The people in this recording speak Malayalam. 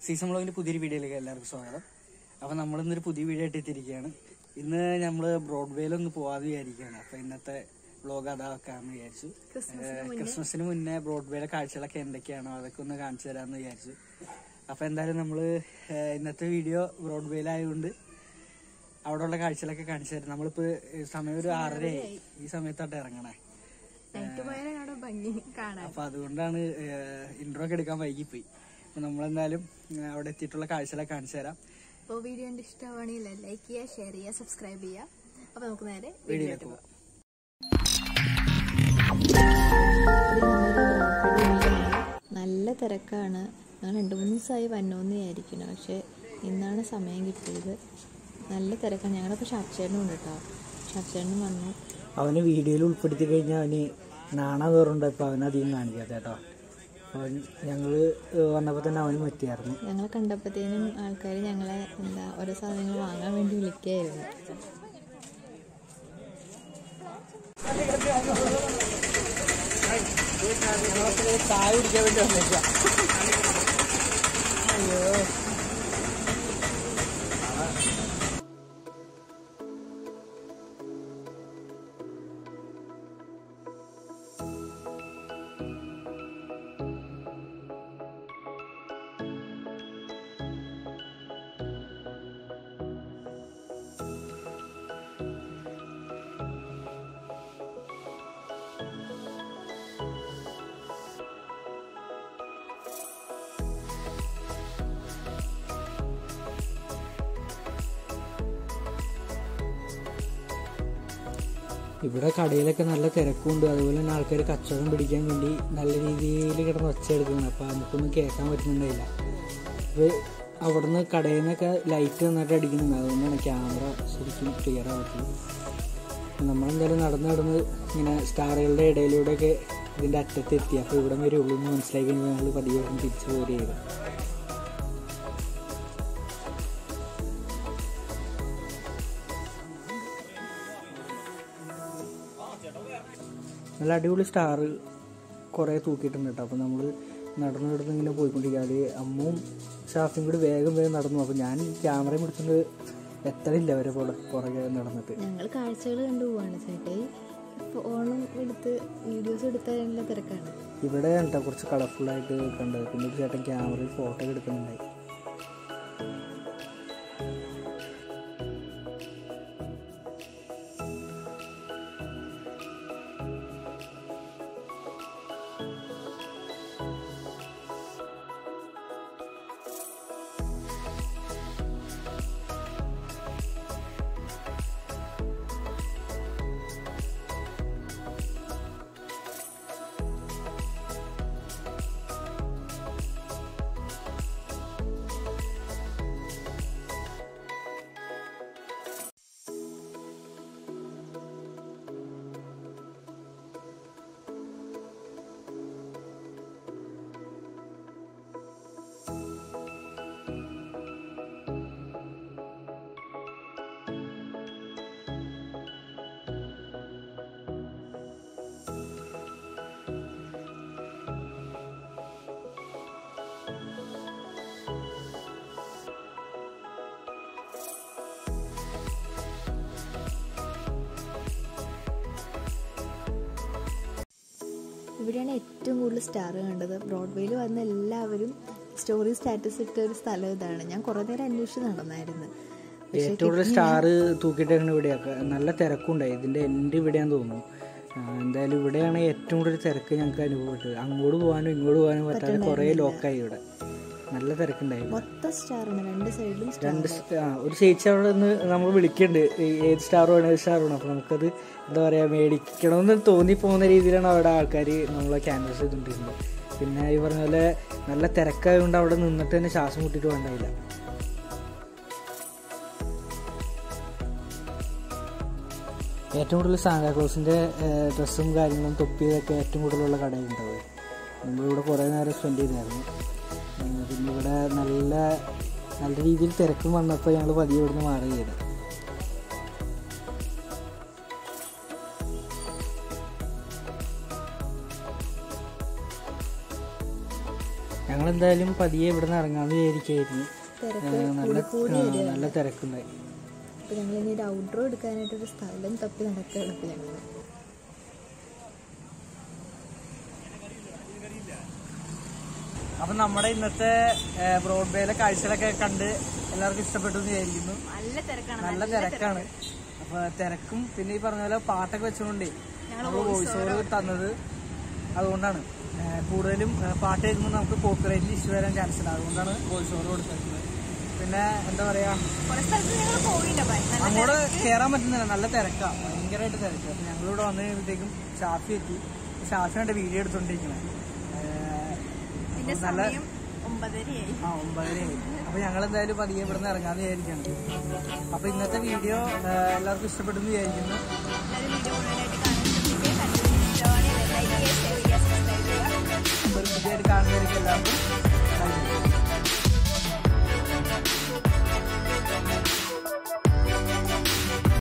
സീസൺ വ്ളോഗിന്റെ പുതിയൊരു വീഡിയോയിലേക്ക് എല്ലാവർക്കും സ്വാഗതം അപ്പൊ നമ്മൾ ഇന്നൊരു പുതിയ വീഡിയോ ആയിട്ട് എത്തിയിരിക്കുകയാണ് ഇന്ന് നമ്മൾ ബ്രോഡ്വേയിലൊന്ന് പോവാതെ വിചാരിക്കുകയാണ് അപ്പൊ ഇന്നത്തെ വ്ളോഗ് അതാ വെക്കാന്ന് വിചാരിച്ചു ഏഹ് ക്രിസ്മസിന് മുന്നേ ബ്രോഡ്വേയിലെ കാഴ്ചകളൊക്കെ എന്തൊക്കെയാണോ അതൊക്കെ ഒന്ന് കാണിച്ചു തരാമെന്ന് വിചാരിച്ചു അപ്പൊ എന്തായാലും നമ്മള് ഏഹ് ഇന്നത്തെ വീഡിയോ ബ്രോഡ്വേയിലായതുകൊണ്ട് അവിടെയുള്ള കാഴ്ചകളൊക്കെ കാണിച്ചു തരാം നമ്മളിപ്പോ ഏഹ് സമയം ഒരു ആറരയായി ഈ സമയത്തായിട്ട് ഇറങ്ങണേ നൈറ്റ് പോയാലാണ് അവിടെ ഭംഗി കാണാൻ അപ്പൊ അതുകൊണ്ടാണ് ഇൻട്രോ ഒക്കെ എടുക്കാൻ വൈകിപ്പോയി അപ്പൊ നമ്മളെന്തായാലും ഏഹ് അവിടെ എത്തിയിട്ടുള്ള കാഴ്ചകളൊക്കെ കാണിച്ചു തരാം അപ്പോൾ വീഡിയോ കണ്ട് ഇഷ്ടമാണെങ്കിൽ ലൈക്ക് ചെയ്യുക ഷെയർ ചെയ്യുക സബ്സ്ക്രൈബ് ചെയ്യുക അപ്പോൾ നമുക്ക് നേരെ വീഡിയോയിലേക്ക് വീഡിയോയിലേക്ക് പോകാം നല്ല തിരക്കാണ് ഞാൻ രണ്ട് മൂന്ന് ദിവസമായി വന്നോന്ന് വിചാരിക്കണം പക്ഷെ ഇന്നാണ് സമയം കിട്ടിയത് നല്ല തിരക്കാണ് ഞങ്ങളിപ്പോൾ ഷാപ്ചേട്ടനും ഉണ്ട് കേട്ടോ ഷാപ്ചേട്ടനും വന്നു അവന് വീഡിയോയിൽ ഉൾപ്പെടുത്തി കഴിഞ്ഞാൽ അവന് നാണ കയറുണ്ട് ഇപ്പൊ അവനധികം കാണിക്കാത്ത കേട്ടോ അവൻ ഞങ്ങള് വന്നപ്പോൾ തന്നെ അവന് പറ്റിയായിരുന്നു ഞങ്ങളെ കണ്ടപ്പോഴത്തേനും ആൾക്കാർ ഞങ്ങളെ എന്താ ഓരോ സാധനങ്ങൾ വാങ്ങാൻ വേണ്ടി വിളിക്കുകയായിരുന്നു ചായ കുടിക്കാൻ വേണ്ടി വന്നേക്കാം അയ്യോ ഇവിടെ കടയിലൊക്കെ നല്ല തിരക്കുണ്ട് അതുപോലെ തന്നെ ആൾക്കാർ കച്ചവടം പിടിക്കാൻ വേണ്ടി നല്ല രീതിയിൽ കിടന്ന് ഒച്ചയെടുക്കുന്നു അപ്പോൾ നമുക്കൊന്നും കേൾക്കാൻ പറ്റുന്നുണ്ടായില്ല അപ്പോൾ അവിടുന്ന് കടയിൽ നിന്നൊക്കെ ലൈറ്റ് നന്നായിട്ട് അടിക്കുന്നുണ്ട് അതുകൊണ്ടാണ് ക്യാമറ ശരിക്കും ക്ലിയർ ആവത്തുള്ളൂ നമ്മളെന്തായാലും നടന്ന് നടന്ന് ഇങ്ങനെ സ്റ്റാറുകളുടെ ഇടയിലൂടെയൊക്കെ ഇതിൻ്റെ അറ്റത്ത് എത്തി അപ്പോൾ ഇവിടെ വരെ ഉള്ളൂ എന്ന് മനസ്സിലാക്കി കഴിഞ്ഞാൽ ഞങ്ങൾ പതിയെ ഇവിടുന്ന് തിരിച്ചു പോരുകയായിരുന്നു നല്ല അടിപൊളി സ്റ്റാർ കുറേ തൂക്കിയിട്ടുണ്ട് കേട്ടോ അപ്പോൾ നമ്മൾ നടന്നു നടന്ന് ഇങ്ങനെ പോയിക്കൊണ്ടിരിക്കുക അത് അമ്മും ഷാഫിയും കൂടി വേഗം വേഗം നടന്നു അപ്പോൾ ഞാൻ ക്യാമറയും എടുത്തുകൊണ്ട് എത്തണില്ല അവരെ പോലെ പുറകെ നടന്നിട്ട് ഞങ്ങൾ കാഴ്ചകൾ കണ്ടു പോവാണ് ചേട്ടായി ഫോണും എടുത്ത് വീഡിയോസ് എടുത്തതിനുള്ള തിരക്കാണ് ഇവിടെ കേട്ടോ കുറച്ച് കളർഫുള്ളായിട്ട് കണ്ടത് പിന്നെ ഒരു ചേട്ടൻ ക്യാമറയിൽ ഫോട്ടോ ഒക്കെ എടുക്കുന്നുണ്ടായി ഇവിടെയാണ് ഏറ്റവും കൂടുതൽ സ്റ്റാർ കണ്ടത് ബ്രോഡ്വേയിൽ വന്ന എല്ലാവരും സ്റ്റോറി സ്റ്റാറ്റസ് ഇട്ട ഒരു സ്ഥലം ഇതാണ് ഞാൻ കുറേ നേരം അന്വേഷിച്ച് നടന്നായിരുന്നു പക്ഷേ ഏറ്റവും കൂടുതൽ സ്റ്റാർ തൂക്കിയിട്ടേക്കണ ഇവിടെയൊക്കെ നല്ല തിരക്കുണ്ടായി ഇതിന്റെ എൻഡ് ഇവിടെയാന്ന് തോന്നുന്നു ആ, എന്തായാലും ഇവിടെയാണ് ഏറ്റവും കൂടുതൽ തിരക്ക് ഞങ്ങൾക്ക് അനുഭവപ്പെട്ടത് അങ്ങോട്ട് പോകാനും ഇങ്ങോട്ട് പോകാനും പറ്റാതെ കുറേ ലോക്കായി ഇവിടെ നല്ല തിരക്കുണ്ടായി മൊത്തം സ്റ്റാറാണ് രണ്ട് സൈഡിലും സ്റ്റാർ രണ്ട് സ്- ആ, ഒരു ചേച്ചി അവിടെ നിന്ന് നമ്മൾ വിളിക്കുന്നുണ്ട് ഈ ഏത് സ്റ്റാർ വേണം ഏത് സ്റ്റാർ വേണം അപ്പോൾ നമുക്കത് എന്താ പറയുക മേടിക്കണമെന്ന് തോന്നി പോകുന്ന രീതിയിലാണ് അവിടെ ആൾക്കാർ നമ്മളെ ക്യാൻവസ് ചെയ്തുകൊണ്ടിരുന്നത് പിന്നെ ഈ പറഞ്ഞ പോലെ നല്ല തിരക്കായതുകൊണ്ട് അവിടെ നിന്നിട്ട് തന്നെ ശ്വാസം മുട്ടിട്ട് വേണ്ടായില്ല ഏറ്റവും കൂടുതൽ സാന്താക്ലോസിൻ്റെ ഡ്രസ്സും കാര്യങ്ങളും തൊപ്പിയതൊക്കെ ഏറ്റവും കൂടുതലുള്ള കടയുണ്ടാവും നമ്മളിവിടെ കുറേ നേരം സ്പെൻഡ് ചെയ്തായിരുന്നു ഉം, പിന്നെ ഇവിടെ നല്ല നല്ല രീതിയിൽ തിരക്കും വന്നപ്പോൾ ഞങ്ങൾ പതിയെ ഇവിടുന്ന് മാറി ചെയ്ത് ഞങ്ങൾ എന്തായാലും പതിയെ ഇവിടെ നിന്ന് ഇറങ്ങാമെന്ന് വിചാരിക്കായിരുന്നു തിരക്ക് ഏഹ് നല്ല കൂടി ആ, നല്ല തിരക്കുണ്ടായി അപ്പോൾ ഞങ്ങൾ ഇനി ഒരു ഔട്ട്ഡോർ എടുക്കാനായിട്ടൊരു സ്ഥലം തപ്പി നടക്കുകയാണ് ഇപ്പോൾ ഞങ്ങൾ അപ്പൊ നമ്മുടെ ഇന്നത്തെ ഏഹ്, ബ്രോഡ്വേയിലെ കാഴ്ചകളൊക്കെ കണ്ട് എല്ലാവർക്കും ഇഷ്ടപ്പെട്ടു എന്ന് വിചാരിക്കുന്നു നല്ല തിരക്കാണ് നല്ല തിരക്കാണ് അപ്പൊ തിരക്കും പിന്നെ ഈ പറഞ്ഞ പോലെ പാട്ടൊക്കെ വെച്ചുകൊണ്ടേ നമ്മൾ വോയിസ് ഓവർ തന്നത് അതുകൊണ്ടാണ് ഏഹ് കൂടുതലും ഏഹ് പാട്ട് കേൾക്കുമ്പോൾ നമുക്ക് കോപ്പിറൈറ്റിൽ ഇഷ്യൂ വരാൻ ചാൻസ് ഉണ്ട് അതുകൊണ്ടാണ് വോയിസ് ഓവർ കൊടുത്തിരിക്കുന്നത് പിന്നെ എന്താ പറയാ കുറേ സ്ഥലത്ത് ഞങ്ങൾ പോയില്ല അങ്ങോട്ട് കയറാൻ പറ്റുന്നില്ല നല്ല തിരക്കാ ഭയങ്കരമായിട്ട് തിരക്ക് അപ്പൊ ഞങ്ങളിവിടെ വന്നു കഴിയുമ്പോഴത്തേക്കും ഷാഫി എത്തി ഷാഫിനായിട്ട് വീഡിയോ എടുത്തോണ്ടിരിക്കുന്നത് പിന്നെ നല്ല സമയം ഒമ്പതരയായി ആ ഒമ്പതരയായി അപ്പൊ ഞങ്ങൾ എന്തായാലും പതിയെ ഇവിടെ നിന്ന് ഇറങ്ങാന്ന് വിചാരിക്കണം അപ്പൊ ഇന്നത്തെ വീഡിയോ എല്ലാവർക്കും ഇഷ്ടപ്പെട്ടു എന്ന് വിചാരിക്കുന്നു എല്ലാവരും വീഡിയോ മുഴുവനായിട്ട് കാണാൻ ശ്രമിക്കുക കണ്ടുപിടിച്ച് ഇഷ്ടമാണെങ്കിൽ ലൈക്ക് ചെയ്യുക ഷെയർ ചെയ്യുക സബ്സ്ക്രൈബ് ചെയ്യുക ഒരു പുതിയതായിട്ട് കാണുന്നവർക്ക് എല്ലാവർക്കും